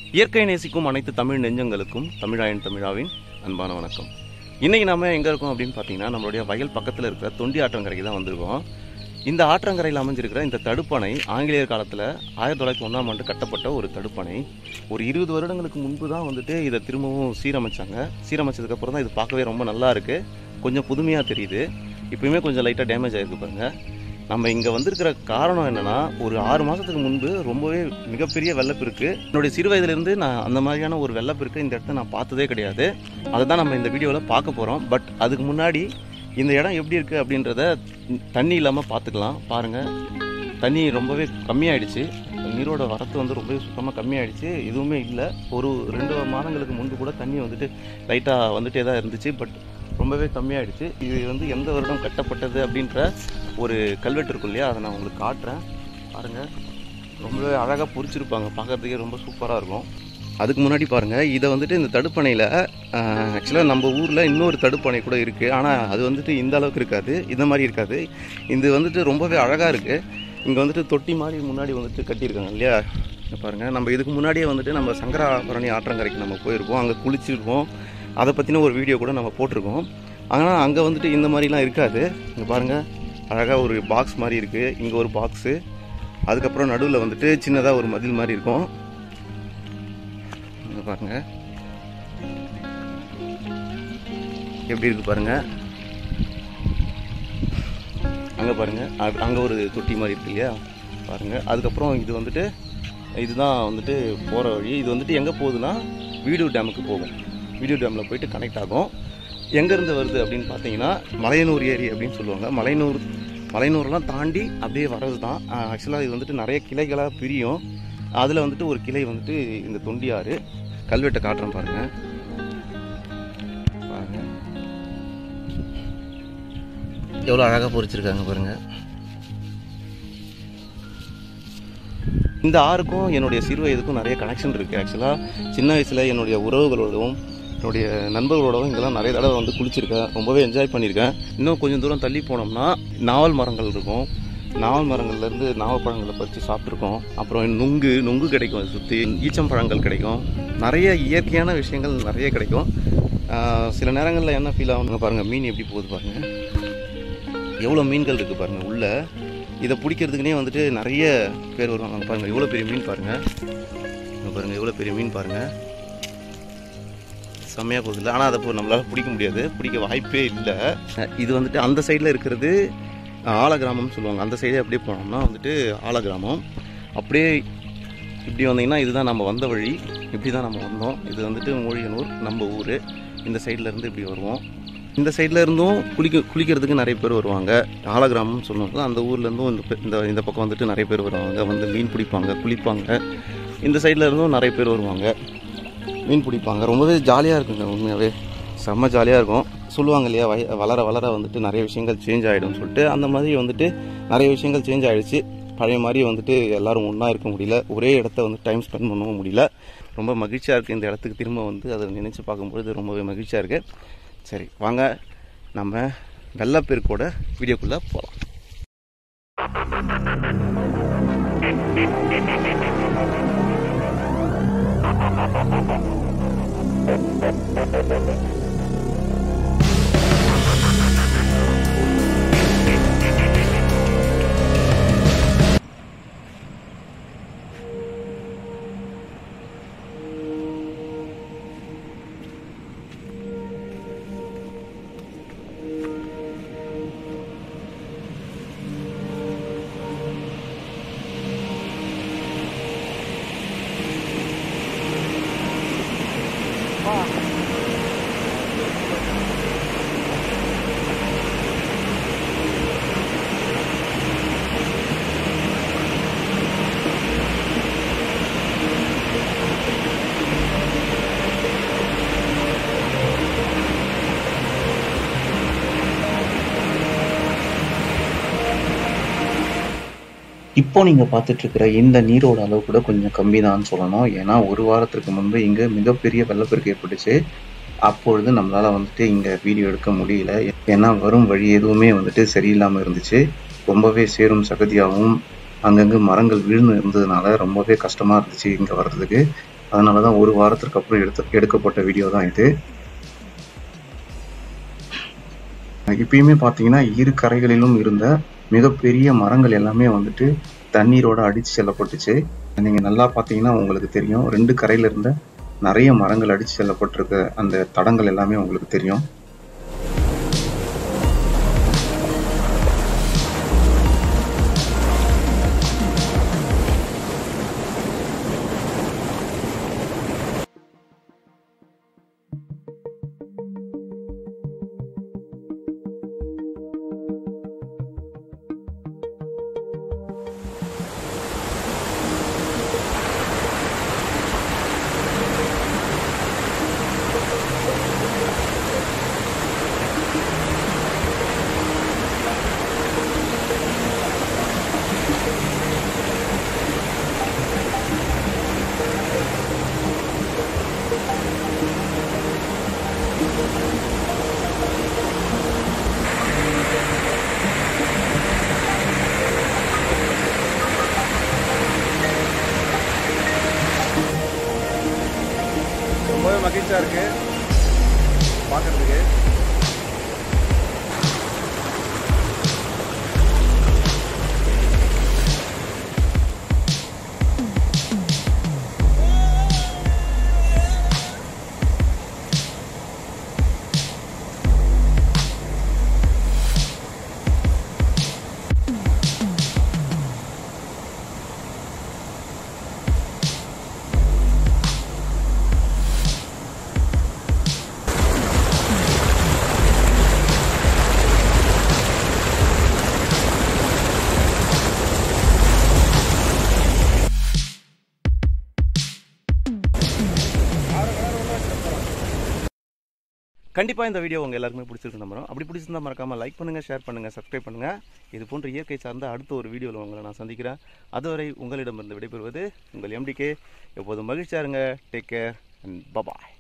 இயற்கை நேசிக்கும் அனைத்து தமிழ் நெஞ்சங்களுக்கும் தமிழாயன் தமிழாவின் அன்பான வணக்கம் இன்னைக்கு நாம எங்க இருக்கோம் அப்படின்னு பார்த்தீங்கன்னா நம்மளுடைய வயல் பக்கத்தில் இருக்கிற தொண்டி ஆற்றங்கரைக்கு தான் வந்திருக்கோம் இந்த ஆற்றங்கரையில் அமைஞ்சிருக்கிற இந்த தடுப்பணை ஆங்கிலேயர் காலத்தில் ஆயிரத்தி தொள்ளாயிரத்தி ஒன்றாம் ஆண்டு கட்டப்பட்ட ஒரு தடுப்பணை ஒரு இருபது வருடங்களுக்கு முன்பு தான் வந்துட்டு இதை திரும்பவும் சீரமைச்சாங்க சீரமைச்சதுக்கப்புறம் தான் இது பார்க்கவே ரொம்ப நல்லா இருக்கு கொஞ்சம் புதுமையாக தெரியுது இப்பயுமே கொஞ்சம் லைட்டாக டேமேஜ் ஆயிருக்கு பாருங்க நம்ம இங்கே வந்திருக்கிற காரணம் என்னன்னா ஒரு ஆறு மாதத்துக்கு முன்பு ரொம்பவே மிகப்பெரிய வெள்ளப்பெருக்கு என்னுடைய சிறு வயதிலிருந்து நான் அந்த மாதிரியான ஒரு வெள்ளப்பெருக்கு இந்த இடத்த நான் பார்த்ததே கிடையாது அதை தான் நம்ம இந்த வீடியோவில் பார்க்க போகிறோம் பட் அதுக்கு முன்னாடி இந்த இடம் எப்படி இருக்குது அப்படின்றத தண்ணி இல்லாமல் பார்த்துக்கலாம் பாருங்கள் தண்ணி ரொம்பவே கம்மியாயிடுச்சு நீரோட வரத்து வந்து ரொம்பவே சுத்தமாக கம்மியாயிடுச்சு எதுவுமே இல்லை ஒரு ரெண்டு மாதங்களுக்கு முன்பு கூட தண்ணி வந்துட்டு லைட்டாக வந்துட்டே தான் இருந்துச்சு பட் ரொம்பவே கம்மியாயிடுச்சு இது வந்து எந்த வருடம் கட்டப்பட்டது அப்படின்ற ஒரு கல்வெட்டு இருக்கும் இல்லையா அதை நான் உங்களுக்கு காட்டுறேன் பாருங்கள் ரொம்பவே அழகாக பொறிச்சிருப்பாங்க பார்க்கறதுக்கே ரொம்ப சூப்பராக இருக்கும் அதுக்கு முன்னாடி பாருங்கள் இதை வந்துட்டு இந்த தடுப்பணையில் ஆக்சுவலாக நம்ம ஊரில் இன்னொரு தடுப்பணை கூட இருக்குது ஆனால் அது வந்துட்டு இந்த அளவுக்கு இருக்காது இந்த மாதிரி இருக்காது இது வந்துட்டு ரொம்பவே அழகாக இருக்குது இங்கே வந்துட்டு தொட்டி மாதிரி முன்னாடி வந்துட்டு கட்டியிருக்காங்க இல்லையா இங்க பாருங்கள் நம்ம இதுக்கு முன்னாடியே வந்துட்டு நம்ம சங்கராபரணி ஆற்றங்கரைக்கு நம்ம போயிருக்கோம் அங்கே குளிச்சிருக்கோம் அதை பற்றின ஒரு வீடியோ கூட நம்ம போட்டிருக்கோம் ஆனால் அங்கே வந்துட்டு இந்த மாதிரிலாம் இருக்காது இங்கே பாருங்கள் அழகாக ஒரு பாக்ஸ் மாதிரி இருக்குது இங்கே ஒரு பாக்ஸு அதுக்கப்புறம் நடுவில் வந்துட்டு சின்னதாக ஒரு மதில் மாதிரி இருக்கும் இங்க பாருங்க எப்படி இருக்கு பாருங்க அங்கே பாருங்க அ- அங்கே ஒரு தொட்டி மாதிரி இருக்கு இல்லையா பாருங்க அதுக்கப்புறம் இது வந்துட்டு இதுதான் வந்துட்டு போகிற வழி இது வந்துட்டு எங்கே போகுதுன்னா வீடூர் டேமுக்கு போகும் வீடூர் டேமில் போயிட்டு கனெக்ட் ஆகும் எங்கேருந்து வருது அப்படின்னு பார்த்தீங்கன்னா மலையனூர் ஏரி அப்படின்னு சொல்லுவாங்க மலையனூர் மலையனூர்லாம் தாண்டி அப்படியே வர்றது தான் ஆக்சுவலாக இது வந்துட்டு நிறைய கிளைகளாக பிரியும் அதில் வந்துட்டு ஒரு கிளை வந்துட்டு இந்த தொண்டியாறு கல்வெட்டை காட்டுறேன் பாருங்க பாருங்க எவ்வளோ அழகாக பொறிச்சிருக்காங்க பாருங்க இந்த ஆறுக்கும் என்னுடைய சிறு வயதுக்கும் நிறைய கனெக்ஷன் இருக்குது ஆக்சுவலாக சின்ன வயசில் என்னுடைய உறவுகளோடவும் என்னுடைய நண்பர்களோடவும் இங்கெல்லாம் நிறைய தடவை வந்து குளிச்சிருக்கேன் ரொம்பவே என்ஜாய் பண்ணியிருக்கேன் இன்னும் கொஞ்சம் தூரம் தள்ளி போனோம்னா நாவல் மரங்கள் இருக்கும் நாவல் மரங்கள்லேருந்து நாவப்பழங்களை பறித்து சாப்பிட்ருக்கோம் அப்புறம் நுங்கு நுங்கு கிடைக்கும் அதை சுற்றி ஈச்சம்பழங்கள் கிடைக்கும் நிறைய இயற்கையான விஷயங்கள் நிறைய கிடைக்கும் ஆஹ் சில நேரங்களில் என்ன ஃபீல் ஆகுங்க பாருங்கள் மீன் எப்படி போகுது பாருங்கள் எவ்வளோ மீன்கள் இருக்குது பாருங்கள் உள்ளே இதை பிடிக்கிறதுக்குனே வந்துட்டு நிறைய பேர் வருவாங்க அங்க பாருங்கள் எவ்வளோ பெரிய மீன் பாருங்கள் இங்க பாருங்கள் எவ்வளோ பெரிய மீன் பாருங்கள் செம்மையாக போகுது இல்லை ஆனால் அதை இப்போ நம்மளால் பிடிக்க முடியாது பிடிக்க வாய்ப்பே இல்லை இது வந்துட்டு அந்த சைடில் இருக்கிறது ஆல கிராமம்னு சொல்லுவாங்க அந்த சைடே அப்படியே போனோம்னா வந்துட்டு ஆல கிராமம் அப்படியே இப்படி வந்தீங்கன்னா இதுதான் நம்ம வந்த வழி இப்படி தான் நம்ம வந்தோம் இது வந்துட்டு மொழியனூர் நம்ம ஊர் இந்த சைடில் இருந்து இப்படி வருவோம் இந்த சைடில் இருந்தும் குளிக்க குளிக்கிறதுக்கு நிறைய பேர் வருவாங்க ஆல கிராமம்னு சொல்லுவாங்க அந்த ஊர்லேருந்தும் இந்த பே- இந்த இந்த பக்கம் வந்துட்டு நிறைய பேர் வருவாங்க வந்து மீன் பிடிப்பாங்க குளிப்பாங்க இந்த சைடில் இருந்தும் நிறைய பேர் வருவாங்க மீன் பிடிப்பாங்க ரொம்பவே ஜாலியாக இருக்குங்க உண்மையாகவே செம்ம ஜாலியாக இருக்கும் சொல்லுவாங்க இல்லையா வய வளர வளர வந்துட்டு நிறைய விஷயங்கள் சேஞ்ச் ஆகிடும்னு சொல்லிட்டு அந்த மாதிரி வந்துட்டு நிறைய விஷயங்கள் சேஞ்ச் ஆகிடுச்சு பழைய மாதிரி வந்துட்டு எல்லாரும் ஒன்றா இருக்க முடியல ஒரே இடத்த வந்து டைம் ஸ்பெண்ட் பண்ணவும் முடியல ரொம்ப மகிழ்ச்சியாக இருக்குது இந்த இடத்துக்கு திரும்ப வந்து அதை நினச்சி பார்க்கும்பொழுது ரொம்பவே மகிழ்ச்சியாக இருக்குது சரி வாங்க நம்ம வெள்ளப்பெருக்கோட வீடியோக்குள்ளே போகலாம் இப்போ நீங்க பார்த்துட்டு இருக்கிற இந்த நீரோட அளவு கூட கொஞ்சம் கம்மி தான் சொல்லணும் ஏன்னா ஒரு வாரத்திற்கு முன்பு இங்க மிகப்பெரிய வெள்ளப்பெருக்கு ஏற்பட்டுச்சு அப்பொழுது நம்மளால வந்துட்டு இங்க வீடியோ எடுக்க முடியல ஏன்னா வரும் வழி எதுவுமே வந்துட்டு சரியில்லாம இருந்துச்சு ரொம்பவே சேரும் சகதியாகவும் அங்கங்க மரங்கள் விழுந்து இருந்ததுனால ரொம்பவே கஷ்டமா இருந்துச்சு இங்க வர்றதுக்கு அதனால தான் ஒரு வாரத்திற்கு அப்புறம் எடுத்து எடுக்கப்பட்ட வீடியோ தான் இது இப்பயுமே பார்த்தீங்கன்னா இரு கரைகளிலும் இருந்த மிகப்பெரிய மரங்கள் எல்லாமே வந்துட்டு தண்ணீரோட அடிச்சு செல்லப்பட்டுச்சு நீங்க நல்லா பார்த்தீங்கன்னா உங்களுக்கு தெரியும் ரெண்டு கரையில இருந்த நிறைய மரங்கள் அடிச்சு செல்லப்பட்டிருக்க அந்த தடங்கள் எல்லாமே உங்களுக்கு தெரியும் ரொம்பவே மகிழ்ச்சியாக இருக்கு பார்க்கறதுக்கு கண்டிப்பாக இந்த வீடியோ உங்கள் எல்லாருக்குமே பிடிச்சிருக்கு நம்புறோம் அப்படி பிடிச்சிருந்தா மறக்காமல் லைக் பண்ணுங்கள் ஷேர் பண்ணுங்கள் சப்ஸ்கிரைப் பண்ணுங்கள் இது போன்ற இயற்கை சார்ந்த அடுத்த ஒரு வீடியோவில் உங்களை நான் சந்திக்கிறேன் அதுவரை உங்களிடமிருந்து விடைபெறுவது உங்கள் எம்டிகே எப்போதும் மகிழ்ச்சியா இருங்க டேக் கேர் அண்ட் பபாய்